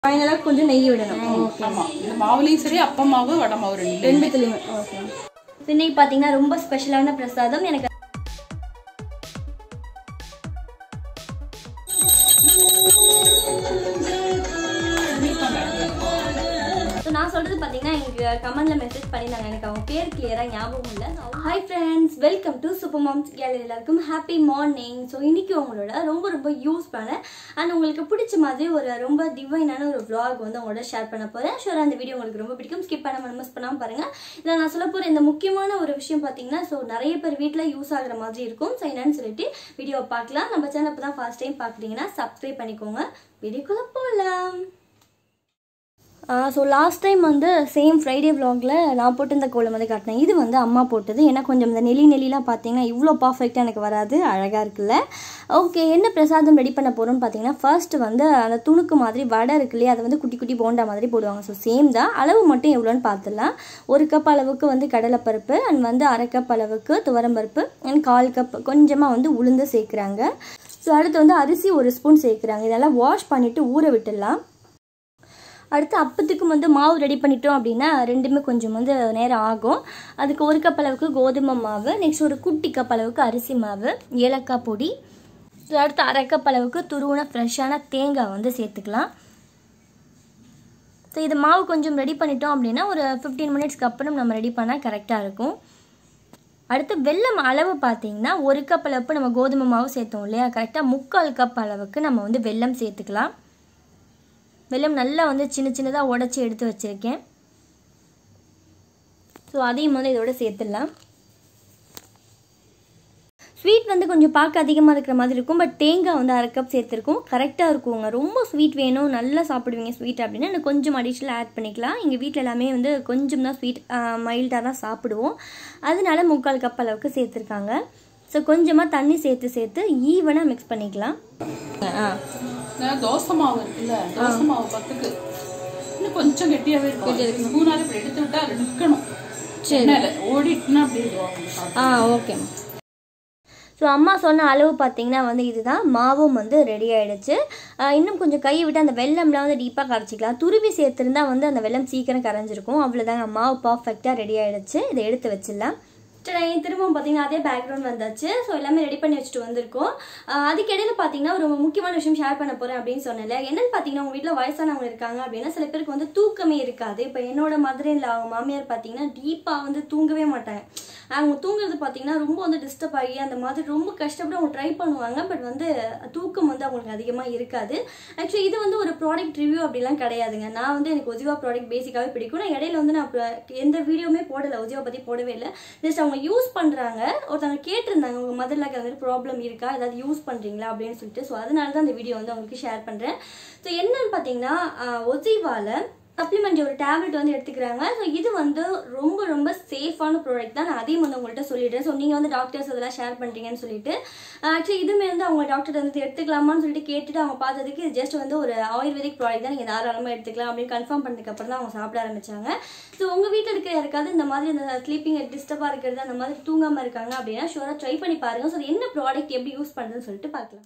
ஃபைனலாக கொஞ்சம் நெய் விடணும் ஆமா இந்த மாவுலையும் சரி அப்ப மாவு வடை மாவு ரெண்டு ரெண்டுத்துலையுமே ஓகே இன்னைக்கு பார்த்தீங்கன்னா ரொம்ப ஸ்பெஷலான பிரசாதம் எனக்கு So, நான் சொல்றது பார்த்தீங்கன்னா எனக்கு கமெண்ட்ல மெசேஜ் பண்ணியிருந்தாங்க எனக்கு அவங்க பேர் கிளியரா ஞாபகம் இல்லை hi friends welcome to super moms gallery எல்லாருக்கும் ஹாப்பி மார்னிங் ஸோ இன்னைக்கு உங்களோட ரொம்ப ரொம்ப யூஸ்ஃபுல்லான அண்ட் உங்களுக்கு பிடிச்ச மாதிரி ஒரு ரொம்ப டிவைனான ஒரு vlog வந்து உங்களோட ஷேர் பண்ண போறேன் ஷூர் அந்த வீடியோ உங்களுக்கு ரொம்ப பிடிக்கும் ஸ்கிப் பண்ணாம மிஸ் பண்ணாம பாருங்க இதில் நான் சொல்ல போற இந்த முக்கியமான ஒரு விஷயம் பார்த்தீங்கன்னா ஸோ நிறைய பேர் வீட்டில் யூஸ் ஆகுற மாதிரி இருக்கும் ஸோ என்னன்னு சொல்லிட்டு வீடியோ பார்க்கலாம் நம்ம சேனல் இப்போ தான் ஃபர்ஸ்ட் டைம் பார்க்குறீங்கன்னா சப்ஸ்கிரைப் பண்ணிக்கோங்க வீடியோக்குள்ள போகலாம் ஸோ லாஸ்ட் டைம் வந்து சேம் ஃப்ரைடே vlogல நான் போட்டு இந்த கோலம் வந்து காட்டினேன் இது வந்து அம்மா போட்டது ஏன்னா கொஞ்சம் இந்த நெலி நெலிலாம் பார்த்தீங்கன்னா இவ்வளோ பர்ஃபெக்டாக எனக்கு வராது அழகாக இருக்குல்ல ஓகே என்ன பிரசாதம் ரெடி பண்ண போகிறோம்னு பார்த்தீங்கன்னா ஃபர்ஸ்ட் வந்து அந்த துணுக்கு மாதிரி வடை இருக்கு இல்லையா அதை வந்து குட்டி குட்டி போண்டா மாதிரி போடுவாங்க ஸோ சேம் தான் அளவு மட்டும் எவ்வளோன்னு பார்த்துடலாம் ஒரு கப் அளவுக்கு வந்து கடலைப்பருப்பு அண்ட் வந்து அரை கப் அளவுக்கு துவரம்பருப்பு அண்ட் கால் கப் கொஞ்சமாக வந்து உளுந்து சேர்க்குறாங்க ஸோ அடுத்து வந்து அரிசி ஒரு ஸ்பூன் சேர்க்குறாங்க இதெல்லாம் வாஷ் பண்ணிவிட்டு ஊற விட்டுடலாம் அடுத்து அப்பத்துக்கு வந்து மாவு ரெடி பண்ணிட்டோம் அப்படின்னா ரெண்டுமே கொஞ்சம் வந்து நேரம் ஆகும் அதுக்கு ஒரு கப் அளவுக்கு கோதுமை மாவு நெக்ஸ்ட் ஒரு குட்டி கப் அளவுக்கு அரிசி மாவு ஏலக்காய் பொடி ஸோ அடுத்து அரை கப் அளவுக்கு துருவன ஃப்ரெஷ்ஷான தேங்காய் வந்து சேர்த்துக்கலாம் ஸோ இது மாவு கொஞ்சம் ரெடி பண்ணிட்டோம் அப்படின்னா ஒரு ஃபிஃப்டீன் மினிட்ஸ்க்கு அப்புறம் நம்ம ரெடி பண்ணால் கரெக்டாக இருக்கும் அடுத்து வெல்லம் அளவு பார்த்தீங்கன்னா ஒரு கப் அளவுக்கு நம்ம கோதுமை மாவு சேர்த்தோம் இல்லையா கரெக்டாக முக்கால் கப் அளவுக்கு நம்ம வந்து வெல்லம் சேர்த்துக்கலாம் வெல்லம் நல்லா வந்து சின்ன சின்னதாக உடச்சி எடுத்து வச்சுருக்கேன் ஸோ அதையும் வந்து இதோட சேர்த்துடலாம் ஸ்வீட் வந்து கொஞ்சம் பார்க்க அதிகமாக இருக்கிற மாதிரி இருக்கும் பட் தேங்காய் வந்து அரை கப் சேர்த்துருக்கோம் கரெக்டாக இருக்குங்க ரொம்ப ஸ்வீட் வேணும் நல்லா சாப்பிடுவீங்க ஸ்வீட் அப்படின்னா எனக்கு கொஞ்சம் அடிஷ்னல் ஆட் பண்ணிக்கலாம் எங்கள் வீட்டில் எல்லாமே வந்து கொஞ்சம் தான் ஸ்வீட் மைல்டாக தான் சாப்பிடுவோம் அதனால முக்கால் கப் அளவுக்கு சேர்த்துருக்காங்க ஸோ கொஞ்சமாக தண்ணி சேர்த்து சேர்த்து ஈவனாக மிக்ஸ் பண்ணிக்கலாம் ஆ இந்த தோசை மாவு இருக்குல்ல தோசை மாவு பத்துக்கு இன்னும் கொஞ்சம் கெட்டியாவே இருக்கும் ஸ்பூனால இப்படி எடுத்து விட்டா அது நிக்கணும் எண்ணெயில ஓடிட்டுனா அப்படி இருக்கும் ஆ ஓகே ஸோ அம்மா சொன்ன அளவு பார்த்தீங்கன்னா வந்து இதுதான் மாவும் வந்து ரெடி ஆயிடுச்சு ஆ, இன்னும் கொஞ்சம் கையை விட்டு அந்த வெள்ளம்லாம் வந்து டீப்பாக கரைச்சிக்கலாம் துருவி சேர்த்துருந்தா வந்து அந்த வெள்ளம் சீக்கிரம் கரைஞ்சிருக்கும் அவ்வளோதாங்க மாவு பர்ஃபெக்டாக ரெடி ஆயிடுச்சு இதை எடுத்து வச்சிடலாம் சரி திரும்பவும் பார்த்தீங்கன்னா அதே பேக்ரவுண்ட் வந்தாச்சு ஸோ எல்லாமே ரெடி பண்ணி வச்சுட்டு வந்திருக்கோம் ஆஹ் அதுக்கு இடையில பார்த்தீங்கன்னா ஒரு முக்கியமான விஷயம் ஷேர் பண்ண போகிறேன் அப்படின்னு சொன்னேன்ல என்னன்னு பார்த்தீங்கன்னா உங்கள் வீட்டில் வயசானவங்க இருக்காங்க அப்படின்னா சில பேருக்கு வந்து தூக்கமே இருக்காது இப்போ என்னோட மதுரை இல்லை அவங்க மாமியார் பார்த்தீங்கன்னா டீப்பாக வந்து தூங்கவே மாட்டாங்க அவங்க தூங்குறது பார்த்தீங்கன்னா ரொம்ப வந்து டிஸ்டர்ப் ஆகி அந்த மாதிரி ரொம்ப கஷ்டப்பட்டு அவங்க ட்ரை பண்ணுவாங்க பட் வந்து தூக்கம் வந்து அவங்களுக்கு அதிகமாக இருக்காது ஆக்சுவலி இது வந்து ஒரு ப்ராடக்ட் ரிவ்யூ அப்படிலாம் கிடையாதுங்க நான் வந்து எனக்கு ஒஜிவா ப்ராடக்ட் பேசிக்காகவே பிடிக்கும் நான் இடையில வந்து நான் அப்ப எந்த வீடியோவுமே போடலை ஒஜிவா பற்றி போடவே இல்லை ஜஸ்ட் அவங்க யூஸ் பண்ணுறாங்க ஒருத்தவங்க கேட்டிருந்தாங்க உங்கள் மதரில் அந்த மாதிரி ப்ராப்ளம் இருக்கா ஏதாவது யூஸ் பண்ணுறீங்களா அப்படின்னு சொல்லிட்டு ஸோ அதனால தான் அந்த வீடியோ வந்து உங்களுக்கு ஷேர் பண்ணுறேன் ஸோ என்னன்னு பார்த்தீங்கன்னா ஒஜிவால சப்ளிமெண்ட் ஒரு டேப்லெட் வந்து எடுத்துக்கிறாங்க ஸோ இது வந்து ரொம்ப ரொம்ப சேஃபான ப்ராடக்ட் தான் நான் அதையும் வந்து உங்கள்கிட்ட சொல்லிடுறேன் ஸோ நீங்கள் வந்து டாக்டர்ஸ் இதெல்லாம் ஷேர் பண்ணுறீங்கன்னு சொல்லிட்டு ஆக்சுவலி இதுவுமே வந்து அவங்க டாக்டர் வந்து எடுத்துக்கலாமான்னு சொல்லிட்டு கேட்டுட்டு அவங்க பார்த்ததுக்கு இது ஜஸ்ட் வந்து ஒரு ஆயுர்வேதிக் ப்ராடக்ட் தான் நீங்கள் தாராளமாக எடுத்துக்கலாம் அப்படின்னு கன்ஃபார்ம் பண்ணதுக்கு அப்புறம் தான் அவங்க சாப்பிட ஆரம்பிச்சாங்க ஸோ உங்கள் வீட்டில் இருக்கிற யாருக்காவது இந்த மாதிரி இந்த ஸ்லீப்பிங் டிஸ்டர்பாக இருக்கிறது அந்த மாதிரி தூங்காமல் இருக்காங்க அப்படின்னா ஷூராக ட்ரை பண்ணி பாருங்க ஸோ அது என்ன ப்ராடக்ட் எப்படி யூஸ் பண்ணுறதுன்னு சொல்லிட்டு பார்க்கலாம்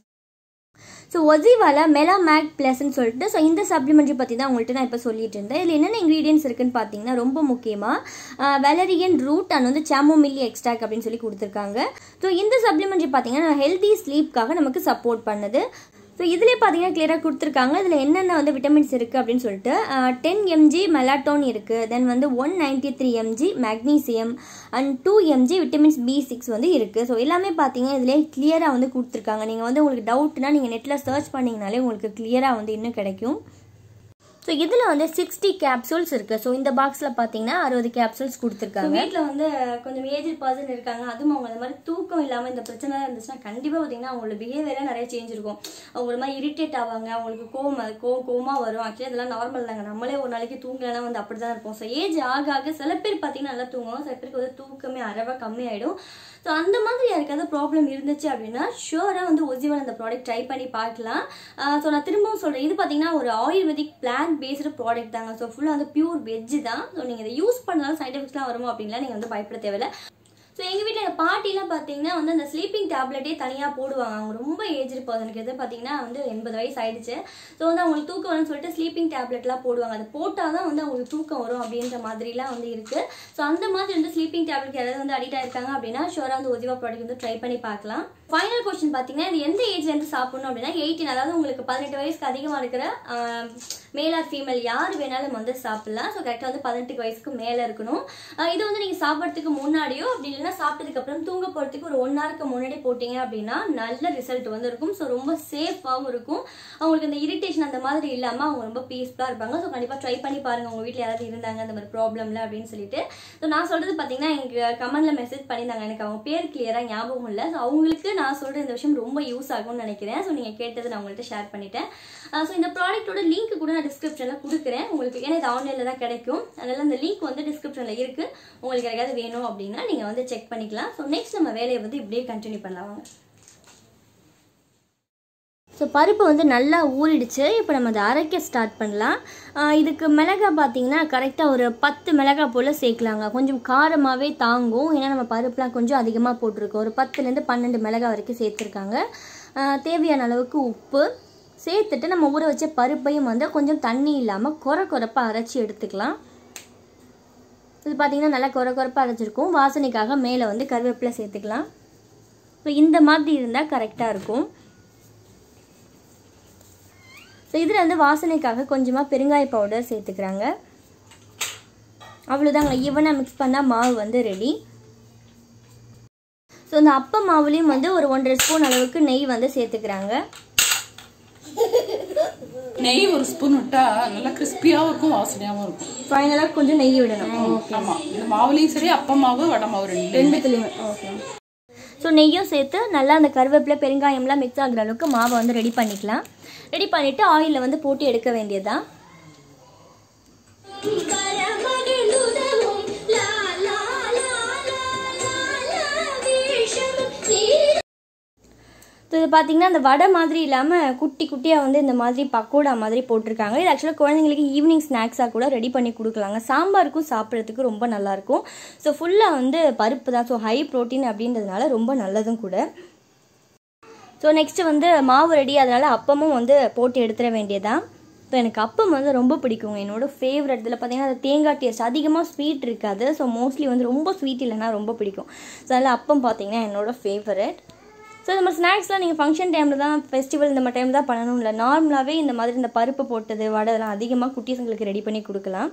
ஸோ ஒஜிவால மெலா மேக் ப்ளஸ்ன்னு சொல்லிட்டு ஸோ இந்த சப்ளிமெண்ட்ரி பற்றி தான் உங்கள்கிட்ட நான் இப்போ சொல்லிட்டு இருந்தேன் இதில் என்னென்ன இன்க்ரீடியன்ஸ் இருக்குன்னு பார்த்தீங்கன்னா ரொம்ப முக்கியமாக வெலரியன் ரூட் அண்ட் வந்து சாமோமில்லி எக்ஸ்ட்ராக் அப்படின்னு சொல்லி கொடுத்துருக்காங்க ஸோ இந்த சப்ளிமெண்ட்ரி பார்த்தீங்கன்னா ஹெல்தி ஸ்லீப்காக நமக்கு சப்போர்ட் பண்ணுது ஸோ இதுலேயே பார்த்தீங்கன்னா கிளியராக கொடுத்துருக்காங்க இதில் என்னென்ன வந்து விட்டமின்ஸ் இருக்குது அப்படின்னு சொல்லிட்டு டென் எம்ஜி மெலாட்டோன் இருக்குது தென் வந்து one ninety three mg magnesium and two mg vitamins B six வந்து இருக்குது ஸோ எல்லாமே பார்த்தீங்கன்னா இதிலே கிளியராக வந்து கொடுத்துருக்காங்க நீங்கள் வந்து உங்களுக்கு டவுட்னா நீங்கள் நெட்டில் சர்ச் பண்ணிங்கனாலே உங்களுக்கு கிளியராக வந்து இன்னும் கிடைக்கும் ஸோ இதில் வந்து சிக்ஸ்டி கேப்சூல்ஸ் இருக்குது ஸோ இந்த பாக்ஸில் பார்த்தீங்கன்னா அறுபது கேப்சூல்ஸ் கொடுத்துருக்காங்க வீட்டில் வந்து கொஞ்சம் ஏஜ் பர்சன் இருக்காங்க அதுவும் அவங்க இந்த மாதிரி தூக்கம் இல்லாமல் இந்த பிரச்சனை இருந்துச்சுன்னா கண்டிப்பாக பார்த்தீங்கன்னா அவங்களோட பிஹேவியரே நிறைய சேஞ்ச் இருக்கும் அவங்க ஒரு மாதிரி இரிட்டேட் ஆவாங்க அவங்களுக்கு கோவம் கோவம் கோவமாக வரும் ஆக்சுவலி இதெல்லாம் நார்மல் தாங்க நம்மளே ஒரு நாளைக்கு தூங்கலைன்னா வந்து அப்படி தான் இருப்போம் ஸோ ஏஜ் ஆக ஆக சில பேர் பார்த்தீங்கன்னா நல்லா தூங்குவோம் சில பேருக்கு வந்து தூக்கமே அறவா கம்மியாயிடும் ஸோ அந்த மாதிரி யாருக்காவது ப்ராப்ளம் இருந்துச்சு அப்படின்னா ஷுவராக வந்து ஒஜிவன் அந்த ப்ராடக்ட் ட்ரை பண்ணி பார்க்கலாம் ஸோ நான் திரும்பவும் சொல்கிறேன் இது பார்த்தீங்கன்னா ஒரு ஆயுர்வேதிக் பிளான் பேஸ்டு ப்ராடக்ட் தாங்க ஸோ ஃபுல்லாக வந்து பியூர் வெஜ் தான் ஸோ நீங்கள் இதை யூஸ் பண்ணாலும் சைட் எஃபெக்ட்ஸ்லாம் வருமோ அப்படின்லாம் நீங்கள் வந்து பயப்பட தேவையில்ல ஸோ எங்கள் வீட்டில் எங்கள் பாட்டிலாம் பார்த்தீங்கன்னா வந்து அந்த ஸ்லீப்பிங் டேப்லெட்டே தனியாக போடுவாங்க அவங்க ரொம்ப ஏஜ்டு பர்சனுக்கு எது பார்த்தீங்கன்னா வந்து எண்பது வயசு ஆயிடுச்சு ஸோ வந்து அவங்களுக்கு தூக்கம் வரும்னு சொல்லிட்டு ஸ்லீப்பிங் டேப்லெட்லாம் போடுவாங்க அது போட்டால் தான் வந்து அவங்களுக்கு தூக்கம் வரும் அப்படின்ற மாதிரிலாம் வந்து இருக்குது ஸோ அந்த மாதிரி வந்து ஸ்லீப்பிங் டேப்லெட் யாராவது வந்து அடிக்ட் ஆயிருக்காங்க அப்படின்னா ஷோராக வந்து ஒதிவா ப்ராடக்ட் வந்து ட்ரை பண்ணி பார்க்கலாம் ஃபைனல் கொஸ்டின் பார்த்தீங்கன்னா இது எந்த ஏஜ்லேருந்து சாப்பிடணும் அப்படின்னா எயிட்டீன் அதாவது உங்களுக்கு பதினெட்டு வயசுக்கு அதிகமாக இருக்கிற மேல் ஆர் ஃபீமேல் யார் வேணாலும் வந்து சாப்பிடலாம் ஸோ கரெக்டாக வந்து பதினெட்டு வயசுக்கு மேலே இருக்கணும் ஆஹ் இது வந்து நீங்கள் சாப்பிட்றதுக்கு முன்னாடியோ அப்படி இல்லைன்னா சாப்பிட்டதுக்கு அப்புறம் தூங்க போகிறதுக்கு ஒரு ஒன் ஹவருக்கு முன்னாடி போட்டீங்க அப்படின்னா நல்ல ரிசல்ட் வந்து இருக்கும் ஸோ ரொம்ப சேஃபாகவும் இருக்கும் அவங்களுக்கு இந்த இரிட்டேஷன் அந்த மாதிரி இல்லாமல் அவங்க ரொம்ப பீஸ்ஃபுல்லாக இருப்பாங்க ஸோ கண்டிப்பாக ட்ரை பண்ணி பாருங்கள் உங்கள் வீட்டில் யாராவது இருந்தாங்க அந்த மாதிரி ப்ராப்ளம்ல அப்படின்னு சொல்லிட்டு ஸோ நான் சொல்கிறது பார்த்தீங்கன்னா எங்கள் கமெண்ட்டில் மெசேஜ் பண்ணியிருந்தாங்க எனக்கு அவங்க பேர் கிளியராக ஞாபகம் இல்லை ஸோ அவங்களுக்கு நான் சொல்கிற இந்த விஷயம் ரொம்ப யூஸ் ஆகும்னு நினைக்கிறேன் ஸோ நீங்கள் கேட்டது நான் உங்கள்கிட்ட ஷேர் பண்ணிட்டேன் ஸோ இந்த ப்ராடக்ட்டோட லிங்க் கூட நான் டிஸ்கிரிப்ஷனில் கொடுக்குறேன் உங்களுக்கு ஏன்னா இது ஆன்லைனில் தான் கிடைக்கும் அதனால் அந்த லிங்க் வந்து டிஸ்கிரிப்ஷனில் இருக்குது உங்களுக்கு யாராவது வேணும் அப்படின்னா நீங்கள் வந்து செக் பண்ணிக்கலாம் ஸோ நெக்ஸ்ட் நம்ம வேலையை வந்து இப்படியே கண்டினியூ பண்ணலாம் வாங்க ஸோ பருப்பு வந்து நல்லா ஊறிடுச்சு இப்போ நம்ம அதை அரைக்க ஸ்டார்ட் பண்ணலாம் ஆஹ் இதுக்கு மிளகா பார்த்தீங்கன்னா கரெக்டாக ஒரு பத்து மிளகா போல் சேர்க்கலாங்க கொஞ்சம் காரமாகவே தாங்கும் ஏன்னா நம்ம பருப்புலாம் கொஞ்சம் அதிகமாக போட்டிருக்கோம் ஒரு பத்துலேருந்து பன்னெண்டு மிளகா வரைக்கும் சேர்த்துருக்காங்க ஆஹ் தேவையான அளவுக்கு உப்பு சேர்த்துட்டு நம்ம ஊற வச்ச பருப்பையும் வந்து கொஞ்சம் தண்ணி இல்லாமல் குறை குறைப்பாக அரைச்சி எடுத்துக்கலாம் இது பார்த்தீங்கன்னா நல்லா குறை குறைப்பாக அரைச்சிருக்கும் வாசனைக்காக மேலே வந்து கருவேப்பிலை சேர்த்துக்கலாம் ஸோ இந்த மாதிரி இருந்தால் கரெக்டாக இருக்கும் ஸோ இதில் வந்து வாசனைக்காக கொஞ்சமாக பெருங்காய பவுடர் சேர்த்துக்கிறாங்க அவ்வளோதாங்க ஈவனாக மிக்ஸ் பண்ணால் மாவு வந்து ரெடி ஸோ இந்த அப்ப மாவுலேயும் வந்து ஒரு ஒன்றரை ஸ்பூன் அளவுக்கு நெய் வந்து சேர்த்துக்கிறாங்க நெய் ஒரு ஸ்பூன் விட்டா நல்லா கிறிஸ்பியாவும் இருக்கும் வாசனையாவும் இருக்கும் ஃபைனலாக கொஞ்சம் நெய் விடணும் ஆமா இந்த மாவுலயும் சரி அப்ப மாவு வடை மாவு ரெண்டு ரெண்டுத்துலேயுமே ஓகே ஸோ நெய்யும் சேர்த்து நல்லா அந்த கருவேப்பிலை பெருங்காயம்லாம் மிக்ஸ் ஆகுற அளவுக்கு மாவை வந்து ரெடி பண்ணிக்கலாம் ரெடி பண்ணிவிட்டு ஆயிலில் வந்து போட்டு எடுக்க வேண்டியதுதான் ஸோ இது பார்த்தீங்கன்னா அந்த வடை மாதிரி இல்லாமல் குட்டி குட்டியாக வந்து இந்த மாதிரி பக்கோடா மாதிரி போட்டிருக்காங்க இது ஆக்சுவலாக குழந்தைங்களுக்கு ஈவினிங் ஸ்நாக்ஸாக கூட ரெடி பண்ணி கொடுக்கலாங்க சாம்பாருக்கும் சாப்பிட்றதுக்கு ரொம்ப நல்லாயிருக்கும் ஸோ ஃபுல்லாக வந்து பருப்பு தான் ஸோ ஹை ப்ரோட்டீன் அப்படின்றதுனால ரொம்ப நல்லதும் கூட ஸோ நெக்ஸ்ட்டு வந்து மாவு ரெடி அதனால் அப்பமும் வந்து போட்டு எடுத்துட வேண்டியதான் ஸோ எனக்கு அப்பம் வந்து ரொம்ப பிடிக்குங்க என்னோட ஃபேவரட் இதில் பார்த்தீங்கன்னா அது தேங்காய் டேஸ்ட் அதிகமாக ஸ்வீட் இருக்காது ஸோ மோஸ்ட்லி வந்து ரொம்ப ஸ்வீட் இல்லைன்னா ரொம்ப பிடிக்கும் ஸோ அதில் அப்பம் பார்த்தீங்கன்னா என்னோட ஃபேவரட் ஸோ இந்த மாதிரி ஸ்நாக்ஸ்லாம் நீங்கள் ஃபங்க்ஷன் டைமில் தான் ஃபெஸ்டிவல் இந்த மாதிரி டைம் தான் பண்ணணும் இல்லை நார்மலாகவே இந்த மாதிரி இந்த பருப்பு போட்டது வடை இதெல்லாம் அதிகமாக குட்டீஸுங்களுக்கு ரெடி பண்ணி கொடுக்கலாம்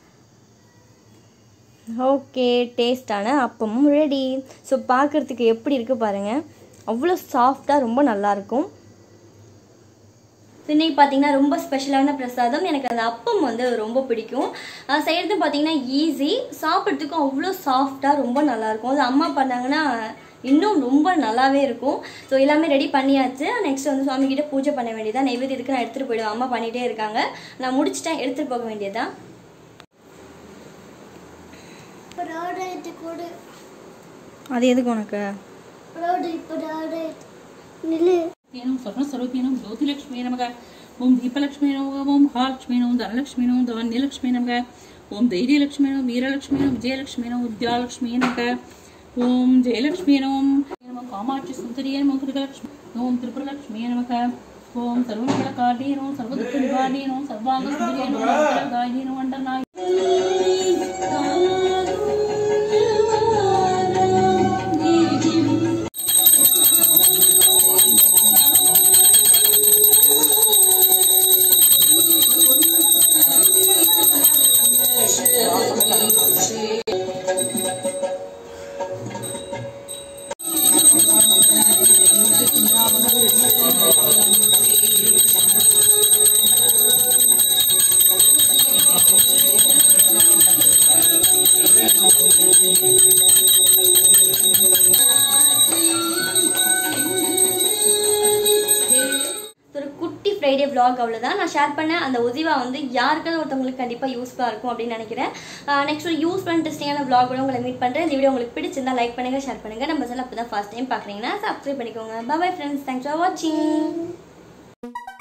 ஓகே டேஸ்டான அப்பமும் ரெடி ஸோ பார்க்குறதுக்கு எப்படி இருக்குது பாருங்கள் அவ்வளோ சாஃப்டாக ரொம்ப நல்லாயிருக்கும் இன்னைக்கு பார்த்தீங்கன்னா ரொம்ப ஸ்பெஷலான பிரசாதம் எனக்கு அந்த அப்பம் வந்து ரொம்ப பிடிக்கும் அஹ் செய்யறது பார்த்தீங்கன்னா ஈஸி சாப்பிட்றதுக்கும் அவ்வளோ சாஃப்டாக ரொம்ப நல்லாயிருக்கும் அது அம்மா பண்ணாங்கன்னா இன்னும் ரொம்ப நல்லாவே இருக்கும் ஸோ எல்லாமே ரெடி பண்ணியாச்சு நெக்ஸ்ட் வந்து சுவாமி கிட்ட பூஜை பண்ண வேண்டியதா நைவேத்தியத்துக்கு நான் எடுத்துகிட்டு போயிடுவேன் அம்மா பண்ணிகிட்டே இருக்காங்க நான் முடிச்சிட்டேன் எடுத்துகிட்டு போக வேண்டியதா ப்ராடக்ட் கொடு அது எதுக்கு உனக்கு ப்ராடக்ட் ப்ராடக்ட் நில்லு ஏனும் சொர்ண ஸ்வரூபினும் ஜோதிலட்சுமி நமக ஓம் தீபலட்சுமி நமக ஓம் மகாலட்சுமி நம தனலட்சுமி நம தானியலட்சுமி நமக ஓம் தைரியலட்சுமி நம வீரலட்சுமி நம விஜயலட்சுமி நம வித்யாலட்சுமி நமக ஓம் ஜெயலட்சுமி நமம் நம காமாட்சி சுந்தரிய நம கிருகலட்சுமி ஓம் திரிபுரலட்சுமி நமக ஓம் சர்வமங்களகாரணீனோ சர்வதுக்க நிவாரணீனோ சர்வாங்க சுந்தரிய நம மங்களகாரணீனோ அண்டர்நாய் ஒரு குட்டி ஃப்ரைடே vlog அவ்வளோதான் நான் ஷேர் பண்ண அந்த உதிவா வந்து யாருக்காவது ஒருத்தவங்களுக்கு கண்டிப்பாக யூஸ்ஃபுல்லாக இருக்கும் அப்படின்னு நினைக்கிறேன் நெக்ஸ்ட் ஒரு யூஸ் பண்ண இன்ட்ரெஸ்டிங்கான vlog உங்களை மீட் பண்ணுறேன் இந்த வீடியோ உங்களுக்கு பிடிச்சிருந்தா லைக் பண்ணுங்க ஷேர் பண்ணுங்க நம்ம சேனல் அப்போ தான் ஃபர்ஸ்ட் டைம் பார்க்குறீங்கன்னா சப்ஸ்கிரைப் பண்ணிக்கோங்க பாய் ஃப்ரெண்ட்ஸ் தேங்க்ஸ் ஃபார் வாட்சிங்